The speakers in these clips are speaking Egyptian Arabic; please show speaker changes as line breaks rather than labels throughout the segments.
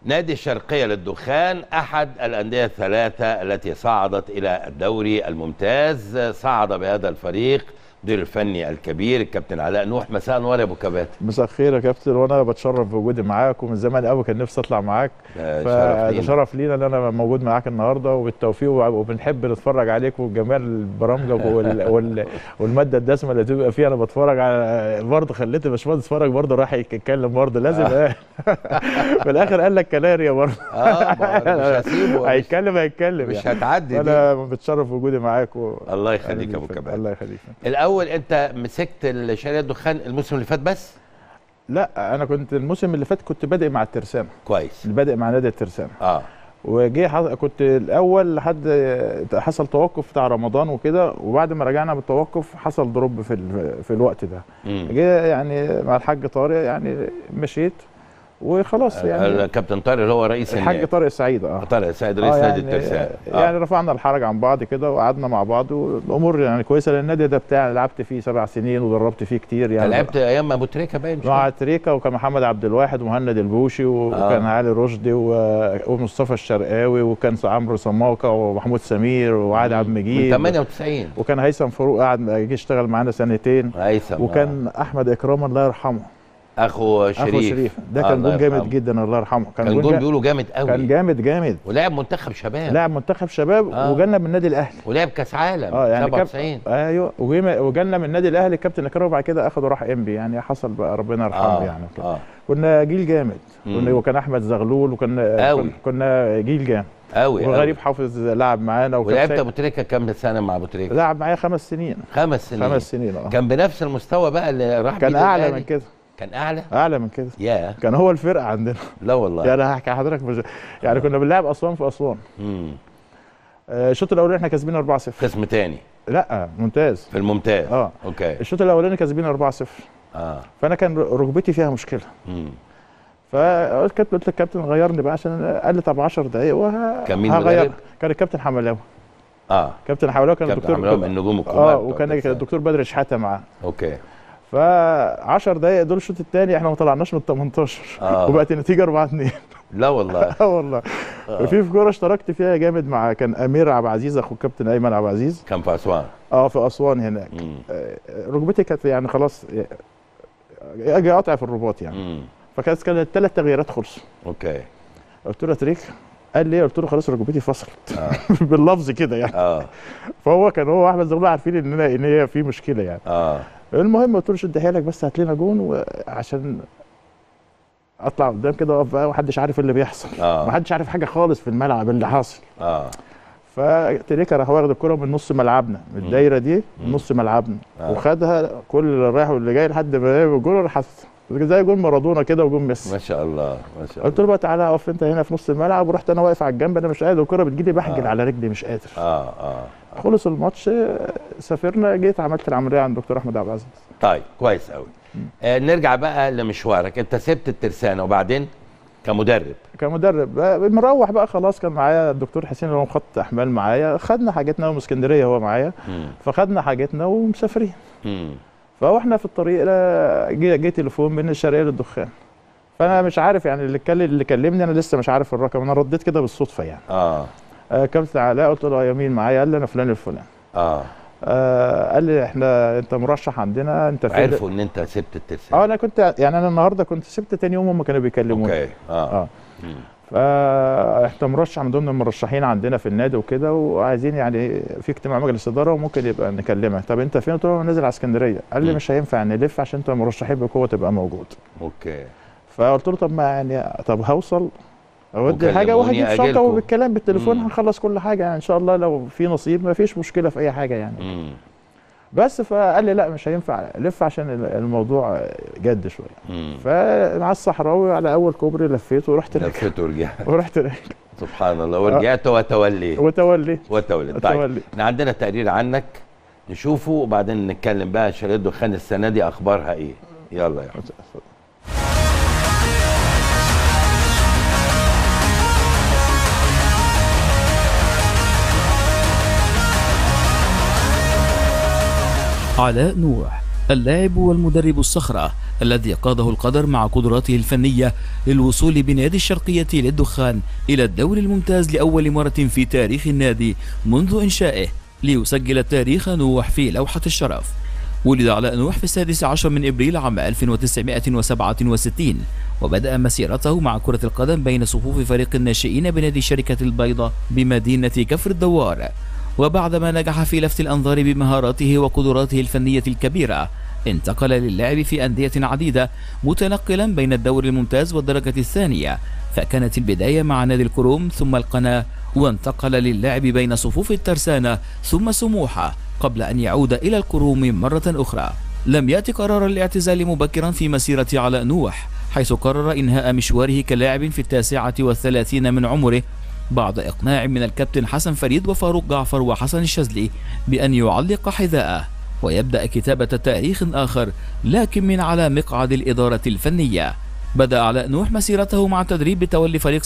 نادي الشرقية للدخان أحد الأندية الثلاثة التي صعدت إلى الدوري الممتاز صعد بهذا الفريق مدير الفني الكبير الكابتن علاء نوح مساء انوار يا ابو كبات
مساء الخير يا كابتن وانا بتشرف بوجودي معاك ومن زمان قوي كان نفسي اطلع معاك
ده
فده
لينا.
شرف لينا ان انا موجود معاك النهارده وبالتوفيق وبنحب نتفرج عليك وجمال البرامج وال... وال... والماده الدسمه اللي تبقى فيها انا بتفرج على برضه خليت باشمهندس اتفرج برضه راح يتكلم برضه لازم في الاخر قال لك كلاريا برضه
اه ما أنا مش هسيبه مش,
هيتكلم هيتكلم
مش
يعني.
هتعدي دي
انا بتشرف بوجودي معاك و...
الله يخليك يا ابو
الله
كبات
الله يخليك
الاول انت مسكت الشركه الدخان الموسم اللي فات بس
لا انا كنت الموسم اللي فات كنت بادئ مع الترسانه
كويس
بادئ مع نادي الترسانه
اه
وجه حص... كنت الاول لحد حصل توقف بتاع رمضان وكده وبعد ما رجعنا من التوقف حصل دروب في ال... في الوقت ده
مم.
جه يعني مع الحاج طارق يعني مشيت وخلاص يعني
الكابتن طارق اللي هو رئيس
الحاج
النادي
طارق سعيد اه
طارق سيد رئيس
آه
نادي
يعني
الترسانة
يعني رفعنا الحرج عن بعض كده وقعدنا مع بعض والامور يعني كويسه لان النادي ده بتاعي لعبت فيه سبع سنين ودربت فيه كتير
يعني
يعني
لعبت ايام ابو تريكه باين مش
مع
كده؟
تريكا وكان محمد عبد الواحد ومهند البوشي وكان
آه.
علي رشدي و- ومصطفى الشرقاوي وكان عمرو سماوكه ومحمود سمير وعاد عبد
من
المجيد
98
وكان هيثم فاروق قعد جه اشتغل معانا سنتين
هيثم
وكان احمد اكرام الله يرحمه
آه. اخو شريف
اخو شريف ده
آه،
كان
الله
جون جامد
يرحمه.
جدا الله يرحمه
كان جون
جا-
بيقولوا جامد قوي
كان جامد جامد
ولعب منتخب شباب
لاعب منتخب شباب
آه.
وجالنا من النادي الاهلي
ولعب كاس عالم
اه يعني كاب...
97
ايوه وجينا- وجالنا من النادي الاهلي الكابتن اكرام وبعد كده اخده راح انبي يعني حصل بقى ربنا يرحمه يعني كده.
اه
كنا جيل جامد
مم.
كنا وكان احمد زغلول وكنا
أوي.
كنا- كنا جيل جامد
قوي
وغريب حافظ لعب معانا وكان
ولعبت
سايق-
ابو تريكه كام سنه مع ابو تريكه؟
لعب معايا خمس سنين
خمس سنين
خمس سنين اه
كان بنفس المستوى بقى اللي راح
كان
بيه
اعلى
الأهلي؟
من كده
كان اعلى
اعلى من كده
يا
كان هو الفرقه عندنا
لا والله
يعني هحكي لحضرتك مش... يعني كنا بنلعب اسوان في اسوان
امم
آه، الشوط الاولاني احنا كاسبين 4-0
قسم تاني
لا ممتاز
في الممتاز
اه
اوكي
الشوط الاولاني كاسبين 4-0
اه
فانا كان ركبتي فيها مشكله
امم
فقلت كابتن قلت للكابتن غيرني بقى عشان قال لي طب 10 دقائق وه...
كان مين
هغير.
مدرب؟
كان الكابتن حملاوي
اه
كابتن حملاوي كان
كابتن
الدكتور
حملاوي من النجوم الكبار
اه
بتوع
وكان
الترسانة.
الدكتور بدر شحاته معاه
اوكي
ف 10 دقائق دول الشوط الثاني احنا ما طلعناش من 18
آه.
وبقت النتيجه 4 2
لا والله
اه والله
آه.
في في كوره اشتركت فيها جامد مع كان امير عبد العزيز اخو الكابتن ايمن عبد العزيز
كان في اسوان
اه في اسوان هناك
امم
آه، ركبتي كانت يعني خلاص آه، اجي اقطع في الرباط يعني
امم
فكانت كانت ثلاث تغييرات خلصوا
اوكي
قلت له يا تريك قال لي إيه؟ قلت له خلاص ركبتي فصلت
اه
باللفظ كده يعني
اه
فهو كان هو واحمد زغلول عارفين ان أنا- ان هي في مشكله يعني
اه
المهم قلت له شد حيلك بس هات لنا جون عشان اطلع قدام كده واقف بقى ومحدش عارف اللي بيحصل
اه
محدش عارف حاجه خالص في الملعب اللي حاصل
اه
فتريكا راح واخد الكره من نص ملعبنا من الدايره دي من نص ملعبنا
آه.
وخدها كل اللي رايح واللي جاي لحد ما جاب الجول راح حس- زي جول مارادونا كده وجول ميسي
ما شاء الله ما شاء
قلت
الله
له بقى تعالى اقف انت هنا في نص الملعب ورحت انا واقف على الجنب انا مش قادر الكره بتجيلي بحجل
آه.
على رجلي مش قادر
اه اه
خلص الماتش آه، سافرنا جيت عملت العمليه عند دكتور احمد عبد العزيز
طيب كويس قوي آه نرجع بقى لمشوارك انت سبت الترسانه وبعدين كمدرب
كمدرب آه، مروح بقى خلاص كان معايا الدكتور حسين اللي هو مخطط احمال معايا خدنا حاجتنا ومن اسكندريه هو معايا
امم
فخدنا حاجتنا ومسافرين
امم
فاحنا في الطريق لا- جه جه تليفون من الشرقيه للدخان فانا مش عارف يعني اللي اتكلم اللي كلمني انا لسه مش عارف الرقم انا رديت كده بالصدفه يعني
اه
آه كابتن علاء قلت له يا مين معايا قال لي انا فلان الفلان
اه
آه قال لي احنا انت مرشح عندنا انت في
عرفوا ان انت سبت الترسانه
اه انا كنت يعني انا النهارده كنت سبت تاني يوم هم كانوا بيكلموني
اوكي اه,
اه
مم.
فاحنا مرشح من ضمن المرشحين عندنا في النادي وكده وعايزين يعني في اجتماع مجلس اداره وممكن يبقى نكلمك طب انت فين؟ قلت له انا نازل على اسكندريه قال لي
مم.
مش هينفع نلف عشان انت مرشحين بقوه تبقى موجود
اوكي
فقلت له طب ما يعني طب هوصل اودي
وكلموني
حاجه وهجيب شنطه
أجيلكم.
وبالكلام بالتليفون
مم.
هنخلص كل حاجه يعني ان شاء الله لو في نصيب ما فيش مشكله في اي حاجه يعني
امم
بس فقال لي لا مش هينفع لف عشان الموضوع جد شويه
امم
فمع الصحراوي على اول كوبري لفيت ورحت راكب
لفيت ورجعت
ورحت راكب
سبحان الله ورجعت وتوليت
وتولي
وتوليت طيب
وتولي
احنا عندنا تقرير عنك نشوفه وبعدين نتكلم بقى شريط دخان السنه دي اخبارها ايه يلا يا
علاء نوح اللاعب والمدرب الصخرة الذي قاده القدر مع قدراته الفنية للوصول بنادي الشرقية للدخان إلى الدوري الممتاز لأول مرة في تاريخ النادي منذ إنشائه ليسجل التاريخ نوح في لوحة الشرف ولد علاء نوح في السادس عشر من إبريل عام 1967 وبدأ مسيرته مع كرة القدم بين صفوف فريق الناشئين بنادي شركة البيضة بمدينة كفر الدوار وبعدما نجح في لفت الأنظار بمهاراته وقدراته الفنية الكبيرة انتقل للعب في أندية عديدة متنقلا بين الدوري الممتاز والدرجة الثانية فكانت البداية مع نادي الكروم ثم القناة وانتقل للعب بين صفوف الترسانة ثم سموحة قبل أن يعود إلى الكروم مرة أخرى لم يأتي قرار الاعتزال مبكرا في مسيرة علاء نوح حيث قرر إنهاء مشواره كلاعب في التاسعة والثلاثين من عمره بعد إقناع من الكابتن حسن فريد وفاروق جعفر وحسن الشاذلي بأن يعلق حذاءه ويبدأ كتابة تاريخ آخر لكن من على مقعد الإدارة الفنية بدأ علاء نوح مسيرته مع تدريب بتولي فريق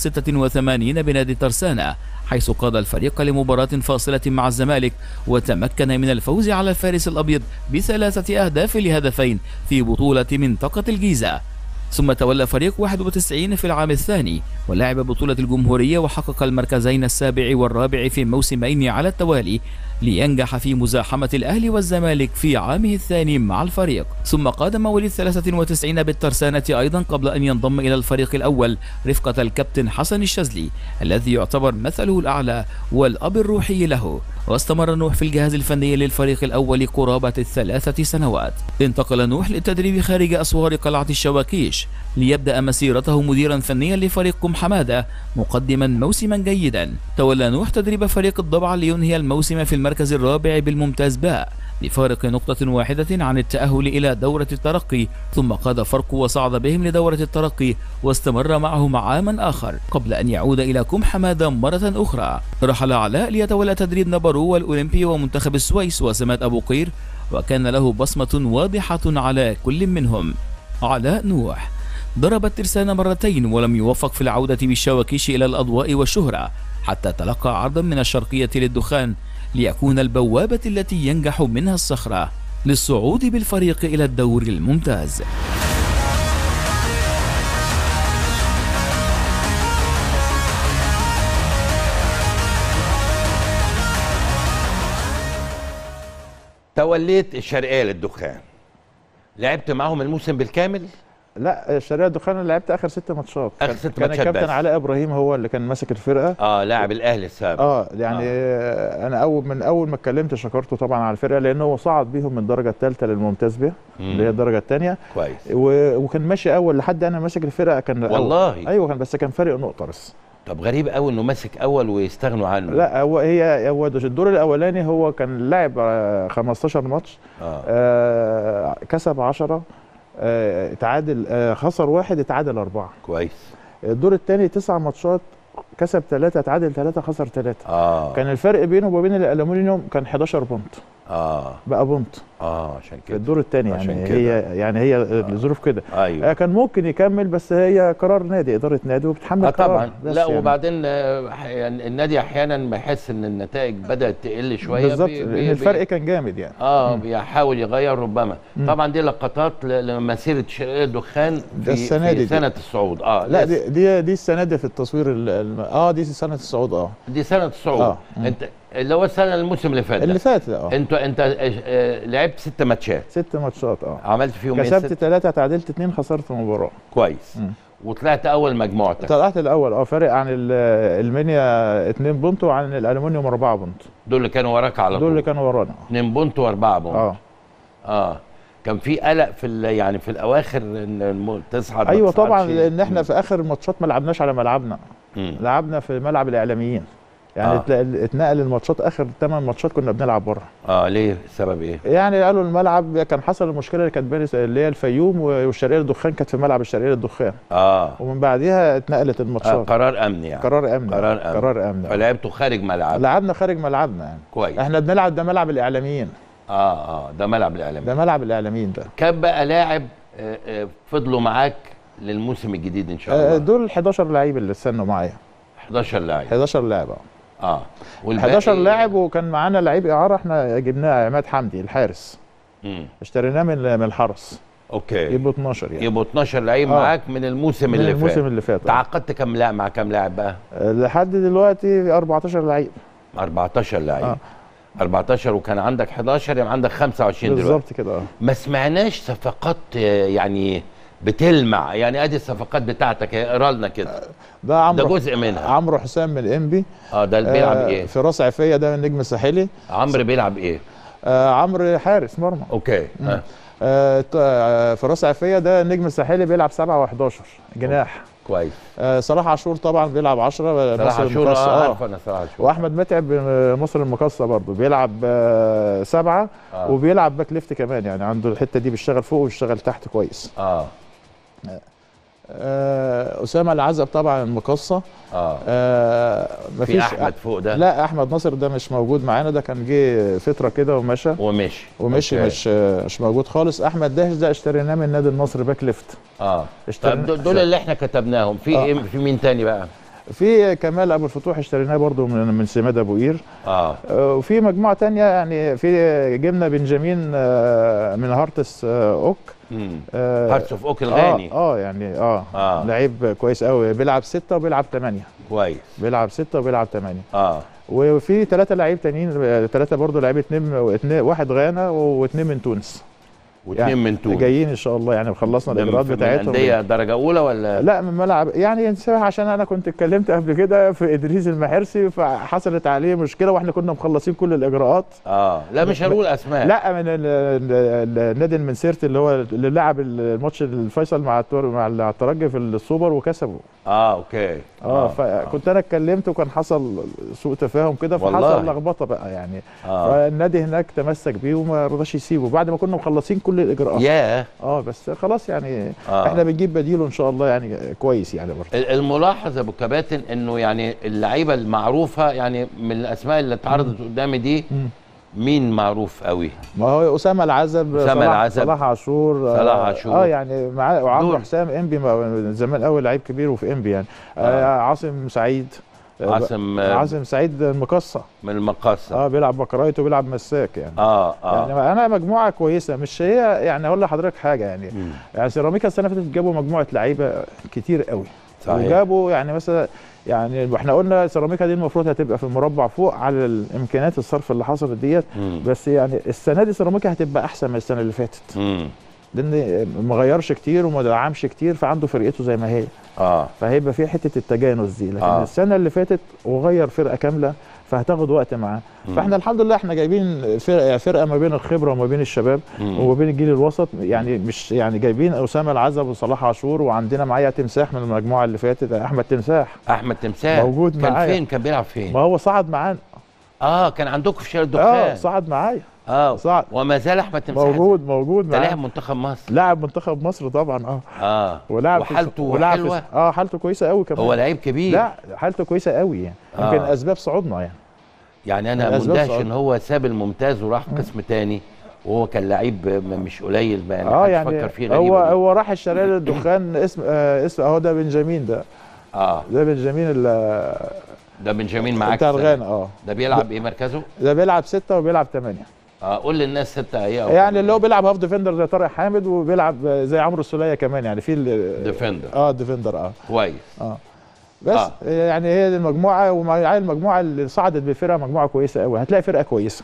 86 بنادي ترسانة حيث قاد الفريق لمباراة فاصلة مع الزمالك وتمكن من الفوز على الفارس الأبيض بثلاثة أهداف لهدفين في بطولة منطقة الجيزة ثم تولى فريق 91 في العام الثاني ولعب بطولة الجمهورية وحقق المركزين السابع والرابع في موسمين على التوالي لينجح في مزاحمة الأهلي والزمالك في عامه الثاني مع الفريق ثم قاد مواليد 93 بالترسانة أيضا قبل أن ينضم إلى الفريق الأول رفقة الكابتن حسن الشاذلي الذي يعتبر مثله الأعلى والأب الروحي له واستمر نوح في الجهاز الفني للفريق الأول قرابة الثلاثة سنوات انتقل نوح للتدريب خارج أسوار قلعة الشواكيش ليبدأ مسيرته مديرا فنيا لفريق حمادة مقدما موسما جيدا تولى نوح تدريب فريق الضبع لينهي الموسم في المركز الرابع بالممتاز باء بفارق نقطة واحدة عن التأهل إلى دورة الترقي ثم قاد فرق وصعد بهم لدورة الترقي واستمر معهم عاما آخر قبل أن يعود إلى كوم حمادة مرة أخرى رحل علاء ليتولى تدريب نبرو والأولمبي ومنتخب السويس وسمات أبو قير وكان له بصمة واضحة على كل منهم علاء نوح ضرب الترسانة مرتين ولم يوفق في العودة بالشواكيش إلى الأضواء والشهرة حتى تلقى عرضا من الشرقية للدخان ليكون البوابة التي ينجح منها الصخرة للصعود بالفريق إلى الدور الممتاز
توليت الشرقيه للدخان لعبت معاهم الموسم بالكامل
لا الشرقيه الدخان انا لعبت اخر ست ماتشات
آخر
كان-
ست
كان
ماتشات
الكابتن
بس.
علاء ابراهيم هو اللي كان ماسك الفرقه
اه لاعب الاهلي السابق
اه يعني آه. انا اول من اول ما اتكلمت شكرته طبعا على الفرقه لانه هو صعد بيهم من الدرجه الثالثه للممتاز به اللي هي الدرجه الثانيه
كويس
وكان ماشي اول لحد انا ماسك الفرقه كان أول.
والله؟
ايوه كان بس كان فارق نقطه بس
طب غريب قوي انه ماسك اول ويستغنوا عنه
لا هو هي هو الدور الاولاني هو كان لاعب آه، 15 ماتش
اه
آه كسب 10 آه تعادل آه خسر واحد اتعادل اربعه
كويس
الدور الثاني تسع ماتشات كسب ثلاثه تعادل ثلاثه خسر ثلاثه
اه
كان الفرق بينه وبين الالومنيوم كان 11 بونت
اه
بقى بونت
اه عشان
في
كده
الدور الثاني
عشان
يعني
كده.
هي يعني هي الظروف كده
ايوه
آه كان ممكن يكمل بس هي قرار نادي اداره نادي وبتحمل
اه
قرار
طبعا
بس
لا
يعني.
وبعدين آه، يعني النادي احيانا ما يحس ان النتائج بدات تقل شويه
بالظبط
بي-
لان
بي-
الفرق
بي-
كان جامد يعني
اه بيحاول يغير ربما
مم.
طبعا دي لقطات ل- لمسيره شرقيه الدخان في,
السنة
في
دي دي.
سنه الصعود اه
لا
لسه.
دي دي, دي السنه دي في التصوير ال- الم... اه دي سنه الصعود اه
دي سنه الصعود
آه. مم.
انت اللي هو السنه الموسم اللي فات
اللي
ده.
فات اه
انت انت آه، آه، لعبت ست ماتشات
ست ماتشات اه
عملت فيهم ايه
كسبت
ست
ثلاثه تعادلت اثنين خسرت مباراه
كويس
مم.
وطلعت اول مجموعتك
طلعت الاول اه فارق عن ال- المنيا 2 بونت وعن الالومنيوم 4 بونت
دول اللي كانوا وراك على
دول اللي
طول
كانوا ورانا
2 بونت واربعه بونت
اه
اه كان في قلق في ال- يعني في الاواخر ان الم- تصعد ما
ايوه طبعا
تصعدش.
لان احنا
مم.
في اخر الماتشات ما لعبناش على ملعبنا
مم.
لعبنا في ملعب الاعلاميين يعني
آه.
اتل- اتنقل الماتشات اخر 8 ماتشات كنا بنلعب بره
اه ليه السبب ايه
يعني قالوا الملعب كان حصل المشكله اللي كانت بين اللي هي الفيوم والشرقيه للدخان كانت في ملعب الشرقيه للدخان
اه,
ومن بعدها اتنقلت
آه
الماتشات
قرار امني يعني
قرار امن
قرار أمن.
قرار امن
فلعبتوا خارج ملعب
لعبنا خارج ملعبنا يعني
كويس
احنا بنلعب ده ملعب الاعلاميين
اه اه ده ملعب الاعلام
ده ملعب الاعلاميين ده
كم بقى لاعب آه، آه، فضلوا معاك للموسم الجديد ان شاء
آه،
الله
دول 11 لعيب اللي استنوا معايا
11 لاعب
11 لاعب اه
اه والباقي-
11 لاعب وكان معانا لعيب اعاره احنا جبناه عماد حمدي الحارس
مم.
اشتريناه من من الحرس
اوكي
يبقوا 12 يعني
يبقوا 12 لعيب
آه.
معاك من الموسم
من
اللي
الموسم
فات
اللي فات آه.
تعاقدت كام لاعب مع كام لاعب بقى
آه، لحد دلوقتي 14 لعيب
14 لعيب
آه.
14 وكان عندك 11 يعني عندك 25 دلوقتي
بالظبط كده اه
ما سمعناش صفقات آه، يعني بتلمع يعني ادي الصفقات بتاعتك اقرا لنا كده
ده
ده
عمرو
جزء منها
عمرو حسام من انبي
اه ده اللي بيلعب
آه،
ايه
في راس عفيه ده من النجم الساحلي
عمرو بيلعب ايه
آه عمرو حارس مرمى
اوكي آه.
آه ت- آه، في راس عفيه ده النجم الساحلي بيلعب 7 و11 جناح
كويس
آه صلاح عاشور طبعا بيلعب 10
صلاح
مصر
عاشور
المقصة
اه
اه
عارف انا صلاح عاشور
واحمد متعب آه، مصر المقصه برضه بيلعب آه سبعه
آه.
وبيلعب باك ليفت كمان يعني عنده الحته دي بيشتغل فوق وبيشتغل تحت كويس
اه
آه اسامه العزب طبعا المقصه
اه
آه
في
مفيش
احمد فوق ده
لا احمد ناصر ده مش موجود معانا ده كان جه فتره كده ومشى
ومشي
ومشي
أوكي.
مش مش موجود خالص احمد داهش ده اشتريناه من نادي النصر باك ليفت
اه
اشترينا-
طب دول- دول اللي احنا كتبناهم في
آه.
ايه في مين تاني بقى
في كمال ابو الفتوح اشتريناه برضو من من سماد ابو قير
اه
آه، وفي مجموعه تانية يعني في جبنا بنجامين آه، من هارتس آه، اوك
امم
آه،
هارتس اوف اوك الغاني
اه اه يعني اه,
آه.
لعيب كويس قوي بيلعب ستة وبيلعب ثمانية
كويس
بيلعب ستة وبيلعب ثمانية
اه
وفي ثلاثة لعيب تانيين ثلاثة برضو لعيب اتنين واتنين واحد غانا واثنين من تونس
واثنين من تونس
جايين ان شاء الله يعني خلصنا
من-
الاجراءات
من
بتاعتهم
انديه درجه اولى ولا
لا من ملعب يعني انتبه عشان انا كنت اتكلمت قبل كده في ادريس المحرسي فحصلت عليه مشكله واحنا كنا مخلصين كل الاجراءات
اه لا مش هنقول اسماء
لا من ال- ال- النادي المنسيرتي اللي هو اللي لعب الماتش الفيصل مع التور مع الترجي في السوبر وكسبوا
اه اوكي
اه فكنت انا اتكلمت وكان حصل سوء تفاهم كده
والله.
فحصل لخبطه بقى يعني
اه
فالنادي هناك تمسك بيه وما رضاش يسيبه بعد ما كنا مخلصين كل الاجراءات
ياه
اه بس خلاص يعني
آه.
احنا بنجيب بديله ان شاء الله يعني كويس يعني برضه
ال- الملاحظ يا ابو كباتن انه يعني اللعيبه المعروفه يعني من الاسماء اللي اتعرضت قدامي دي
مم.
مين معروف قوي
ما هو اسامه العزب
أسامة
صلاح
العزب.
صلاح عاشور
صلاح
آه،
عاشور.
اه يعني معاه وعمرو
دول.
حسام انبي ما- زمان قوي لعيب كبير وفي انبي يعني آه. عاصم سعيد آه،
عاصم آه،
عاصم سعيد المقصه
من المقاصه
اه بيلعب بكرايت وبيلعب مساك يعني
اه اه
يعني انا مجموعه كويسه مش هي يعني اقول لحضرتك حاجه يعني
مم.
يعني سيراميكا السنه اللي فاتت جابوا مجموعه لعيبه كتير قوي
صحيح.
وجابوا يعني مثلا يعني احنا قلنا سيراميكا دي المفروض هتبقى في المربع فوق على الامكانيات الصرف اللي حصلت ديت
مم.
بس يعني السنه دي سيراميكا هتبقى احسن من السنه اللي فاتت
مم.
لان ما غيرش كتير وما دعمش كتير فعنده فرقته زي ما هي
اه
فهيبقى في حته التجانس دي لكن
آه.
آه. السنه اللي فاتت وغير فرقه كامله فهتاخد وقت معاه
مم.
فاحنا الحمد لله احنا جايبين فرقه فرقه ما بين الخبره وما بين الشباب
مم.
وما بين الجيل الوسط يعني مش يعني جايبين اسامه العزب وصلاح عاشور وعندنا معايا تمساح من المجموعه اللي فاتت احمد تمساح
احمد تمساح
موجود
كان
معايا.
فين كان بيلعب فين
ما هو صعد معانا
اه كان عندكم في شارع
اه
الدخان
صعد معايا
اه
صعد
وما زال احمد تمساح
موجود موجود
ده لاعب
معايا
منتخب مصر
لاعب منتخب مصر طبعا اه
اه
ولاعب في-
وحالته
ولاعب في-
حلوه
اه حالته كويسه قوي كمان
هو لعيب كبير
لا حالته كويسه قوي يعني
آه.
يمكن اسباب صعودنا يعني
يعني انا
الأسباب
مندهش
صعب.
ان هو ساب الممتاز وراح قسم تاني وهو كان لعيب م- مش قليل ما يعني
اه
محدش
يعني
فكر فيه غريبة
هو
دي.
هو راح اشترى لي الدخان اسم آه اسم اهو ده بنجامين ده
اه
ده بنجامين ال-
ده بنجامين معاك
بتاع
السنة.
الغانا اه
ده بيلعب ايه مركزه؟
ده بيلعب ستة وبيلعب ثمانية
اه قول للناس ستة ايه أو
يعني اللي هو بيلعب هاف ديفندر زي طارق حامد وبيلعب زي عمرو السولية كمان يعني في ال-
ديفندر
اه ديفندر اه
كويس
اه بس
آه.
آه. يعني هي دي المجموعه ومع المجموعه اللي صعدت بفرقه مجموعه كويسه قوي هتلاقي فرقه كويسه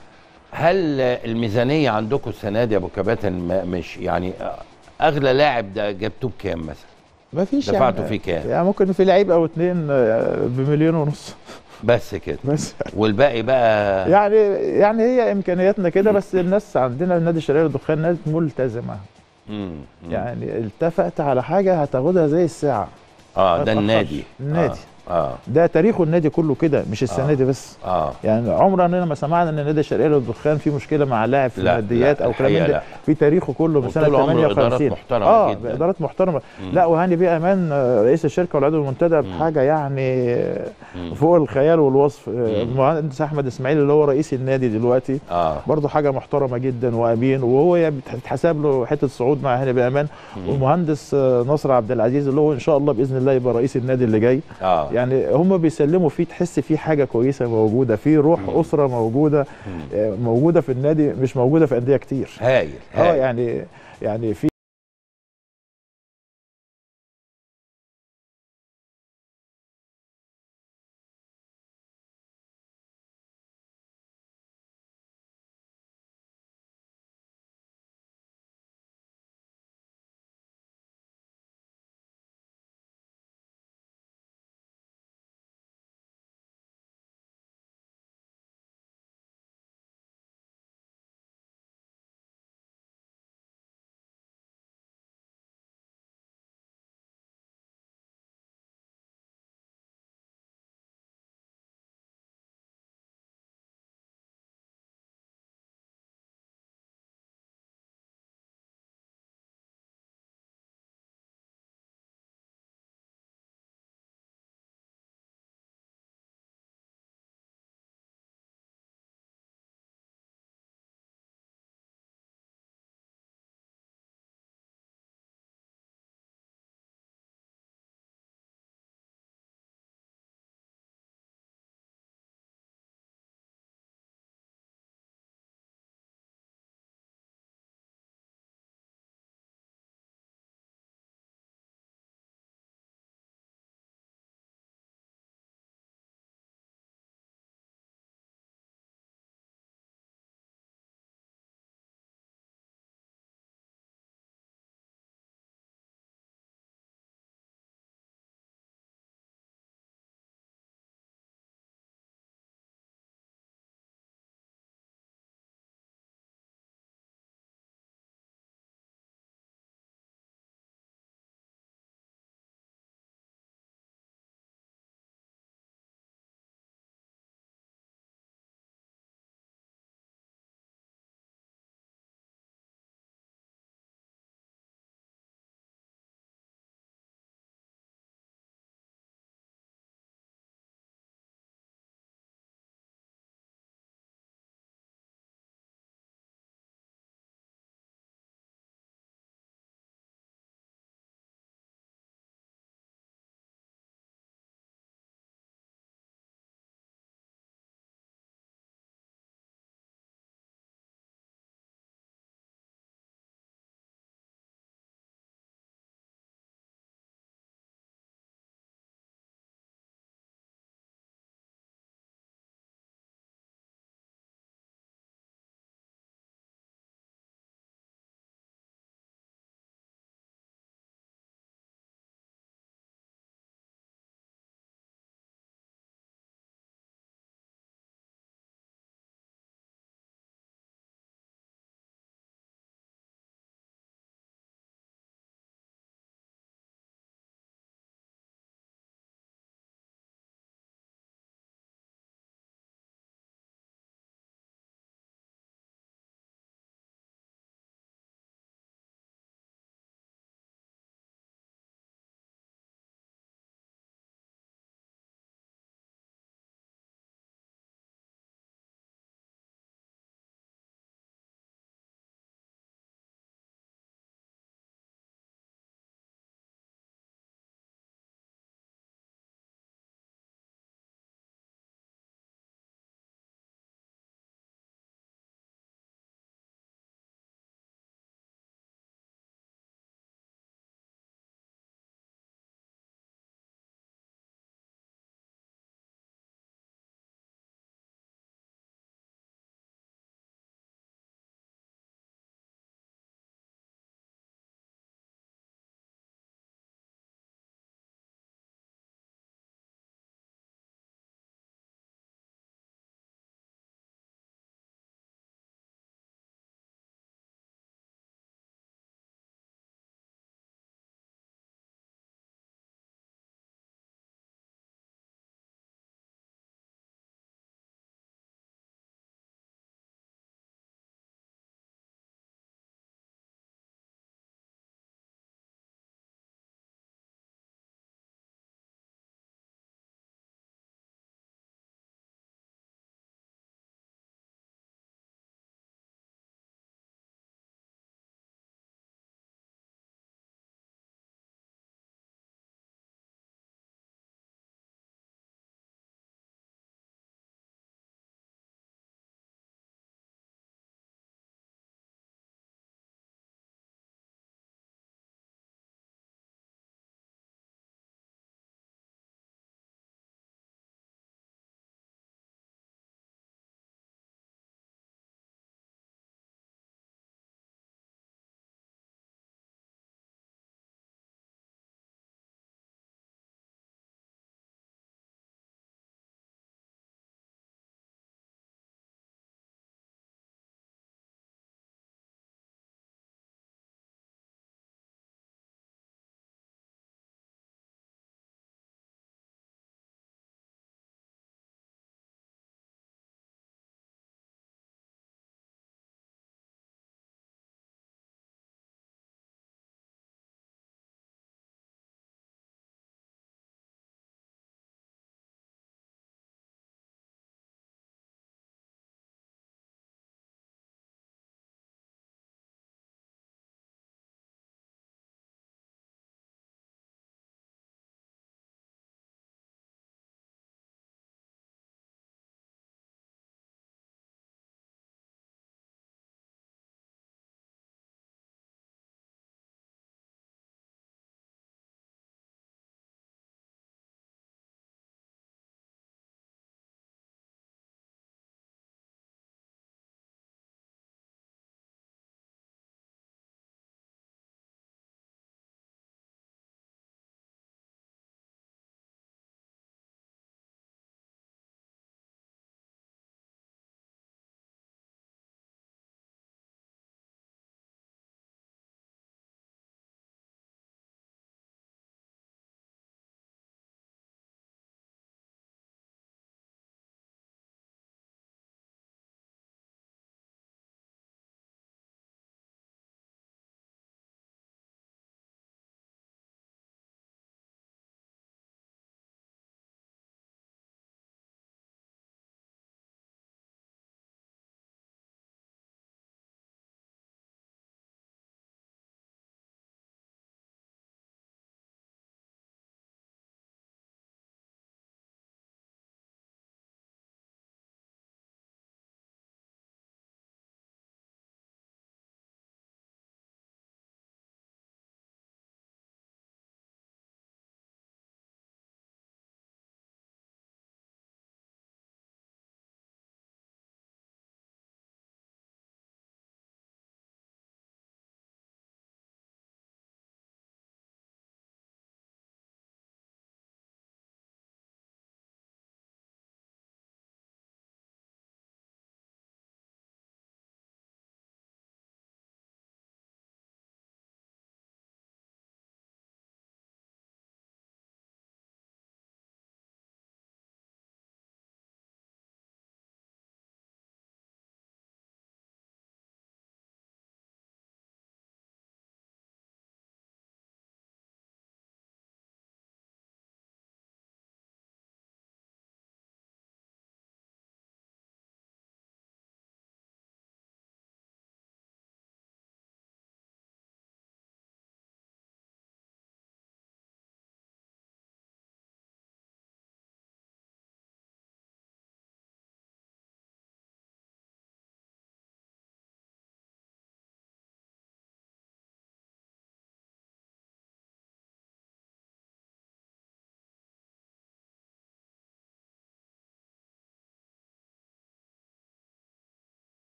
هل الميزانية عندكم السنة دي يا ابو كباتن ما- مش يعني اغلى لاعب ده جبتوه بكام مثلا؟
ما فيش
دفعتوا
يعني
فيه كام؟
يعني ممكن في لعيب او اتنين آه، بمليون ونص
بس كده
بس
والباقي بقى
يعني يعني هي امكانياتنا كده بس الناس عندنا النادي الشرقيه للدخان ناس ملتزمه
مم. مم.
يعني اتفقت على حاجه هتاخدها زي الساعه
اه
ما
ده
تأخرش.
النادي
النادي.
اه
ده تاريخه النادي كله كده مش السنه
آه.
دي بس
اه, آه.
يعني عمرنا ما سمعنا ان النادي الشرقيه للدخان في مشكله مع لاعب في
لا،
الماديات
لا،
او كلام من
الحقيقة
ده
لا.
في تاريخه كله من سنه
وطول عمره
58
إدارات محترمة
اه
جداً.
ادارات محترمه
مم.
لا وهاني بيه امان آه، رئيس الشركه والعضو المنتدى بحاجه يعني آه،
مم.
فوق الخيال والوصف آه،
مم.
المهندس احمد اسماعيل اللي هو رئيس النادي دلوقتي
اه
برضه حاجه محترمه جدا وامين وهو يعني بتتحسب له حته صعود مع هاني بيه امان
مم.
والمهندس آه، نصر عبد العزيز اللي هو ان شاء الله باذن الله يبقى رئيس النادي اللي جاي
اه
يعني هم بيسلموا فيه تحس فيه حاجه كويسه موجوده في روح
مم.
اسره موجوده
مم.
آه، موجوده في النادي مش موجوده في انديه كتير
هايل
اه
هايل
يعني يعني في